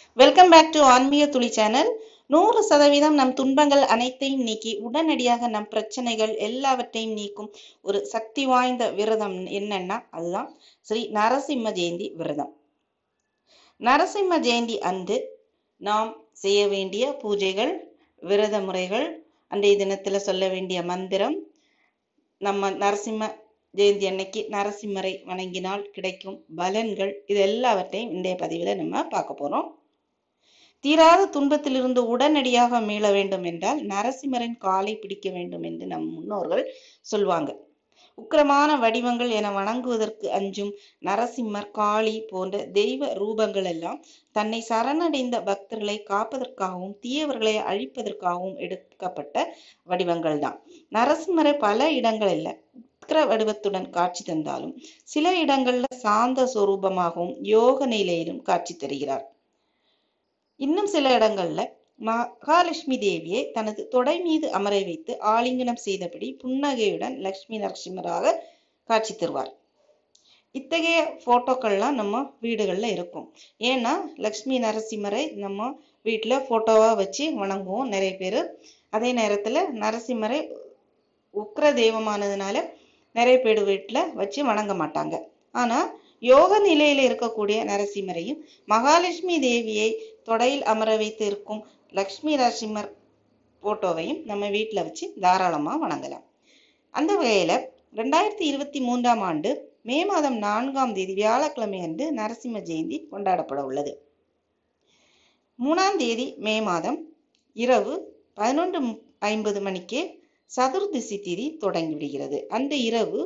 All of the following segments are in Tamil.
வெல்கம் பேக் டு ஆன்மீக துளி சேனல் நூறு சதவீதம் நம் துன்பங்கள் அனைத்தையும் நீக்கி உடனடியாக நம் பிரச்சனைகள் எல்லாவற்றையும் நீக்கும் ஒரு சக்தி வாய்ந்த விரதம் என்னன்னா அதுதான் ஸ்ரீ நரசிம்ம ஜெயந்தி விரதம் நரசிம்ம ஜெயந்தி அன்று நாம் செய்ய வேண்டிய பூஜைகள் விரத முறைகள் அன்றைய தினத்துல சொல்ல வேண்டிய மந்திரம் நம்ம நரசிம்ம ஜெயந்தி அன்னைக்கு நரசிம்மரை வணங்கினால் கிடைக்கும் பலன்கள் இது எல்லாவற்றையும் இன்றைய பதிவுல நம்ம பார்க்க போறோம் தீராத துன்பத்திலிருந்து உடனடியாக மீள வேண்டும் என்றால் நரசிம்மரின் காலை பிடிக்க வேண்டும் என்று நம் முன்னோர்கள் சொல்வாங்க உக்கிரமான வடிவங்கள் என வணங்குவதற்கு அஞ்சும் நரசிம்மர் காளி போன்ற தெய்வ ரூபங்கள் எல்லாம் தன்னை சரணடைந்த பக்தர்களை காப்பதற்காகவும் தீயவர்களை அழிப்பதற்காகவும் எடுக்கப்பட்ட வடிவங்கள் தான் நரசிம்மரை பல இடங்களில் உக்கிர வடிவத்துடன் காட்சி தந்தாலும் சில இடங்கள்ல சாந்த சொரூபமாகவும் யோக நிலையிலும் காட்சி தருகிறார் இன்னும் சில இடங்கள்ல மகாலட்சுமி தேவியை தனது தொடை மீது அமர வைத்து ஆலிங்கனம் செய்தபடி புன்னகையுடன் லட்சுமி நரசிம்மராக காட்சி தருவார் இத்தகைய போட்டோக்கள்லாம் நம்ம வீடுகள்ல இருக்கும் ஏன்னா லக்ஷ்மி நரசிம்மரை நம்ம வீட்டுல போட்டோவா வச்சு வணங்குவோம் நிறைய பேர் அதே நேரத்துல நரசிம்மரை உக்ர தெய்வமானதுனால நிறைய பேர் வீட்டுல வச்சு வணங்க மாட்டாங்க ஆனா யோக நிலையில இருக்கக்கூடிய நரசிம்மரையும் மகாலட்சுமி தேவியை தொடையில் அமர வைத்து இருக்கும் லக்ஷ்மி நரசிம்மர் போட்டோவையும் நம்ம வீட்டுல வச்சு தாராளமா வணங்கலாம் அந்த வகையில ரெண்டாயிரத்தி இருபத்தி மூன்றாம் ஆண்டு மே மாதம் நான்காம் தேதி வியாழக்கிழமை அன்று நரசிம்ம ஜெயந்தி கொண்டாடப்பட உள்ளது மூணாம் தேதி மே மாதம் இரவு பதினொன்று ஐம்பது மணிக்கு சதுர்திசி திதி தொடங்கி விடுகிறது அந்த இரவு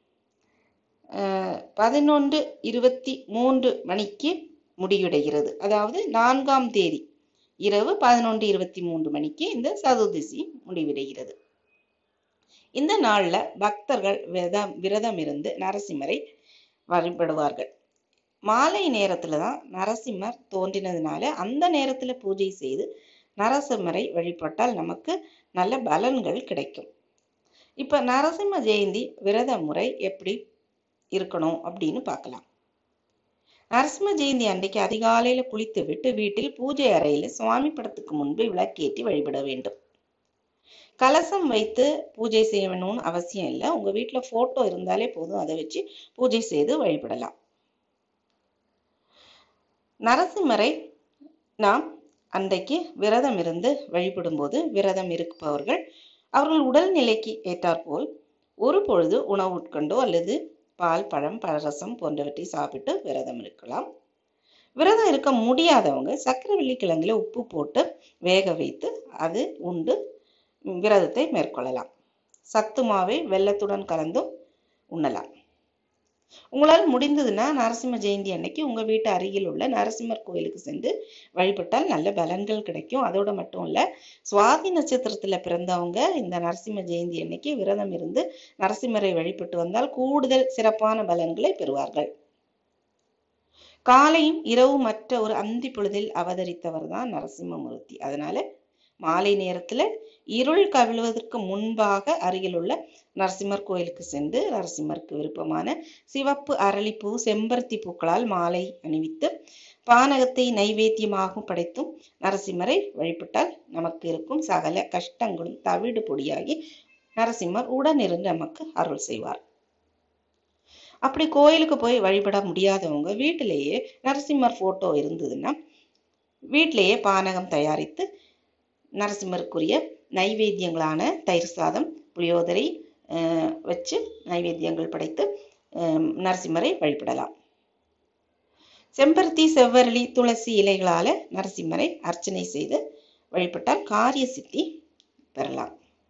பதினொன்று இருபத்தி மூன்று மணிக்கு முடிவடைகிறது அதாவது நான்காம் தேதி இரவு பதினொன்று இருபத்தி மூன்று மணிக்கு இந்த சதுர்திசி முடிவடைகிறது இந்த நாள்ல பக்தர்கள் விரதம் விரதம் இருந்து நரசிம்மரை வழிபடுவார்கள் மாலை நேரத்துல தான் நரசிம்மர் தோன்றினதுனால அந்த நேரத்துல பூஜை செய்து நரசிம்மரை வழிபட்டால் நமக்கு நல்ல பலன்கள் கிடைக்கும் இப்ப நரசிம்ம ஜெயந்தி விரத முறை எப்படி இருக்கணும் அப்படின்னு பார்க்கலாம் நரசிம்ம ஜெயந்தி அன்றைக்கு அதிகாலையில குளித்து விட்டு வீட்டில் பூஜை அறையில சுவாமி படத்துக்கு முன்பு விளக்கேற்றி வழிபட வேண்டும் கலசம் வைத்து பூஜை செய்யணும்னு அவசியம் இல்லை உங்க வீட்டுல போட்டோ இருந்தாலே போதும் அதை வச்சு பூஜை செய்து வழிபடலாம் நரசிம்மரை நாம் அன்றைக்கு விரதம் இருந்து வழிபடும் போது விரதம் இருப்பவர்கள் அவர்கள் உடல் நிலைக்கு ஏற்றாற்போல் ஒரு பொழுது உணவு உட்கொண்டோ அல்லது பால் பழம் பழரசம் போன்றவற்றை சாப்பிட்டு விரதம் இருக்கலாம் விரதம் இருக்க முடியாதவங்க சக்கரவள்ளி கிழங்குல உப்பு போட்டு வேக வைத்து அது உண்டு விரதத்தை மேற்கொள்ளலாம் சத்து மாவை வெள்ளத்துடன் கலந்தும் உண்ணலாம் உங்களால் முடிந்ததுன்னா நரசிம்ம ஜெயந்தி அன்னைக்கு உங்க வீட்டு அருகில் உள்ள நரசிம்மர் கோயிலுக்கு சென்று வழிபட்டால் நல்ல பலன்கள் கிடைக்கும் அதோட மட்டும் இல்ல சுவாதி நட்சத்திரத்துல பிறந்தவங்க இந்த நரசிம்ம ஜெயந்தி அன்னைக்கு விரதம் இருந்து நரசிம்மரை வழிபட்டு வந்தால் கூடுதல் சிறப்பான பலன்களை பெறுவார்கள் காலையும் இரவும் மற்ற ஒரு அந்தி பொழுதில் அவதரித்தவர் தான் நரசிம்மமூர்த்தி அதனால மாலை நேரத்துல இருள் கவிழ்வதற்கு முன்பாக அருகில் உள்ள நரசிம்மர் கோயிலுக்கு சென்று நரசிம்மருக்கு விருப்பமான சிவப்பு அரளிப்பூ செம்பருத்தி பூக்களால் மாலை அணிவித்து பானகத்தை நைவேத்தியமாக படைத்தும் நரசிம்மரை வழிபட்டால் நமக்கு இருக்கும் சகல கஷ்டங்களும் தவிடு பொடியாகி நரசிம்மர் உடனிருந்து நமக்கு அருள் செய்வார் அப்படி கோயிலுக்கு போய் வழிபட முடியாதவங்க வீட்டிலேயே நரசிம்மர் போட்டோ இருந்ததுன்னா வீட்டிலேயே பானகம் தயாரித்து நரசிம்மருக்குரிய நைவேத்தியங்களான தயிர் சாதம் புளியோதரை வச்சு நைவேத்தியங்கள் படைத்து நரசிம்மரை வழிபடலாம் செம்பருத்தி செவ்வரளி துளசி இலைகளால நரசிம்மரை அர்ச்சனை செய்து வழிபட்டால் காரிய சித்தி பெறலாம்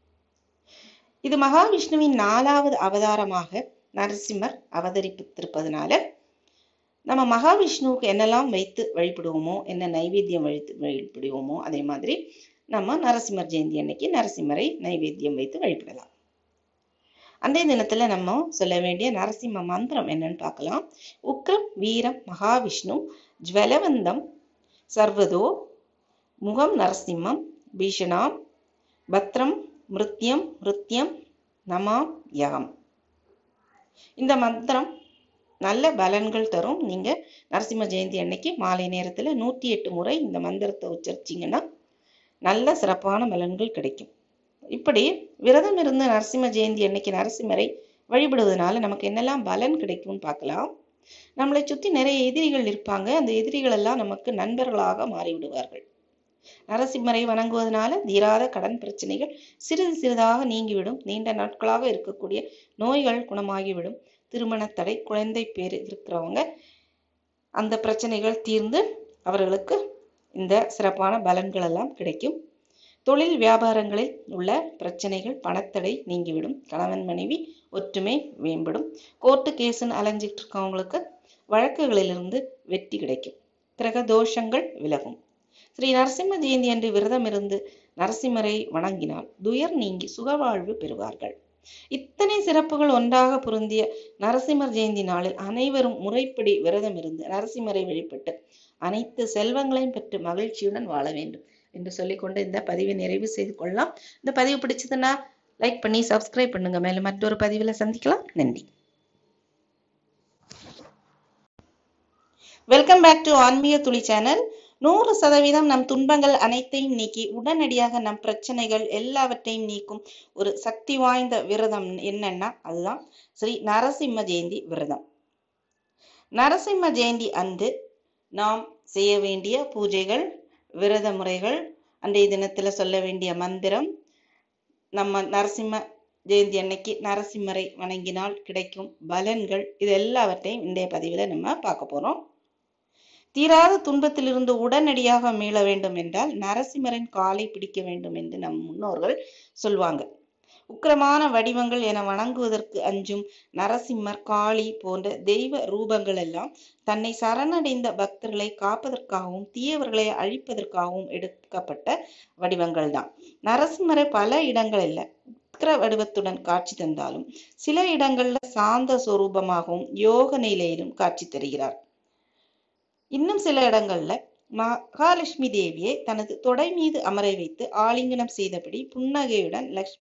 இது மகாவிஷ்ணுவின் நாலாவது அவதாரமாக நரசிம்மர் அவதரிப்பித்திருப்பதனால நம்ம மகாவிஷ்ணுவுக்கு என்னெல்லாம் வைத்து வழிபடுவோமோ என்ன நைவேத்தியம் வைத்து வழிபடுவோமோ அதே மாதிரி நம்ம நரசிம்மர் ஜெயந்தி அன்னைக்கு நரசிம்மரை நைவேத்தியம் வைத்து வழிபடலாம் அன்றைய தினத்துல நம்ம சொல்ல வேண்டிய நரசிம்ம மந்திரம் என்னன்னு பார்க்கலாம் உக்ரம் வீரம் மகாவிஷ்ணு ஜுவலவந்தம் சர்வதோ முகம் நரசிம்மம் பீஷணாம் பத்ரம் மிருத்யம் மிருத்யம் நமாம் யகம் இந்த மந்திரம் நல்ல பலன்கள் தரும் நீங்க நரசிம்ம ஜெயந்தி அன்னைக்கு மாலை நேரத்துல நூத்தி எட்டு முறை இந்த மந்திரத்தை உச்சரிச்சீங்கன்னா நல்ல சிறப்பான பலன்கள் கிடைக்கும் இப்படி விரதம் இருந்து நரசிம்ம ஜெயந்தி அன்னைக்கு நரசிம்மரை வழிபடுவதனால நமக்கு என்னெல்லாம் பலன் கிடைக்கும்னு பார்க்கலாம் நம்மளை சுத்தி நிறைய எதிரிகள் இருப்பாங்க அந்த எதிரிகள் எல்லாம் நமக்கு நண்பர்களாக மாறிவிடுவார்கள் நரசிம்மரை வணங்குவதனால தீராத கடன் பிரச்சனைகள் சிறிது சிறிதாக நீங்கிவிடும் நீண்ட நாட்களாக இருக்கக்கூடிய நோய்கள் குணமாகிவிடும் திருமண தடை குழந்தை பேர் இருக்கிறவங்க அந்த பிரச்சனைகள் தீர்ந்து அவர்களுக்கு இந்த சிறப்பான பலன்கள் எல்லாம் கிடைக்கும் தொழில் வியாபாரங்களில் உள்ள பிரச்சனைகள் பணத்தடை நீங்கிவிடும் கணவன் மனைவி ஒற்றுமை மேம்படும் கோர்ட்டு கேஸுன்னு அலைஞ்சிட்டு இருக்கவங்களுக்கு வழக்குகளிலிருந்து வெற்றி கிடைக்கும் கிரக தோஷங்கள் விலகும் ஸ்ரீ நரசிம்ம ஜெயந்தி அன்று விரதம் இருந்து நரசிம்மரை வணங்கினால் துயர் நீங்கி சுகவாழ்வு பெறுவார்கள் இத்தனை சிறப்புகள் ஒன்றாக பொருந்திய நரசிம்மர் ஜெயந்தி நாளில் அனைவரும் முறைப்படி விரதம் இருந்து நரசிம்மரை வழிபட்டு அனைத்து செல்வங்களையும் பெற்று மகிழ்ச்சியுடன் வாழ வேண்டும் என்று சொல்லிக்கொண்டு இந்த பதிவை நிறைவு செய்து கொள்ளலாம் இந்த பதிவு பிடிச்சதுன்னா லைக் பண்ணி சப்ஸ்கிரைப் பண்ணுங்க மேலும் மற்றொரு பதிவில் சந்திக்கலாம் நன்றி வெல்கம் பேக் டு ஆன்மீக துளி சேனல் நூறு சதவீதம் நம் துன்பங்கள் அனைத்தையும் நீக்கி உடனடியாக நம் பிரச்சனைகள் எல்லாவற்றையும் நீக்கும் ஒரு சக்தி வாய்ந்த விரதம் என்னன்னா அதுதான் ஸ்ரீ நரசிம்ம ஜெயந்தி விரதம் நரசிம்ம ஜெயந்தி அன்று நாம் செய்ய வேண்டிய பூஜைகள் விரத முறைகள் அன்றைய தினத்துல சொல்ல வேண்டிய மந்திரம் நம்ம நரசிம்ம ஜெயந்தி அன்னைக்கு நரசிம்மரை வணங்கினால் கிடைக்கும் பலன்கள் இது எல்லாவற்றையும் இன்றைய பதிவில் நம்ம பார்க்க போறோம் தீராத துன்பத்திலிருந்து உடனடியாக மீள வேண்டும் என்றால் நரசிம்மரின் காலை பிடிக்க வேண்டும் என்று நம் முன்னோர்கள் சொல்வாங்க உக்கிரமான வடிவங்கள் என வணங்குவதற்கு அஞ்சும் நரசிம்மர் காளி போன்ற தெய்வ ரூபங்கள் எல்லாம் தன்னை சரணடைந்த பக்தர்களை காப்பதற்காகவும் தீயவர்களை அழிப்பதற்காகவும் எடுக்கப்பட்ட வடிவங்கள் தான் நரசிம்மரை பல இடங்களில் உக்கிர வடிவத்துடன் காட்சி தந்தாலும் சில இடங்கள்ல சாந்த சொரூபமாகவும் யோக நிலையிலும் காட்சி தருகிறார் இன்னும் சில இடங்கள்ல மகாலட்சுமி தேவியை தனது தொடை மீது அமர வைத்து ஆலிங்கனம் செய்தபடி புன்னகையுடன் லக்ஷ்மி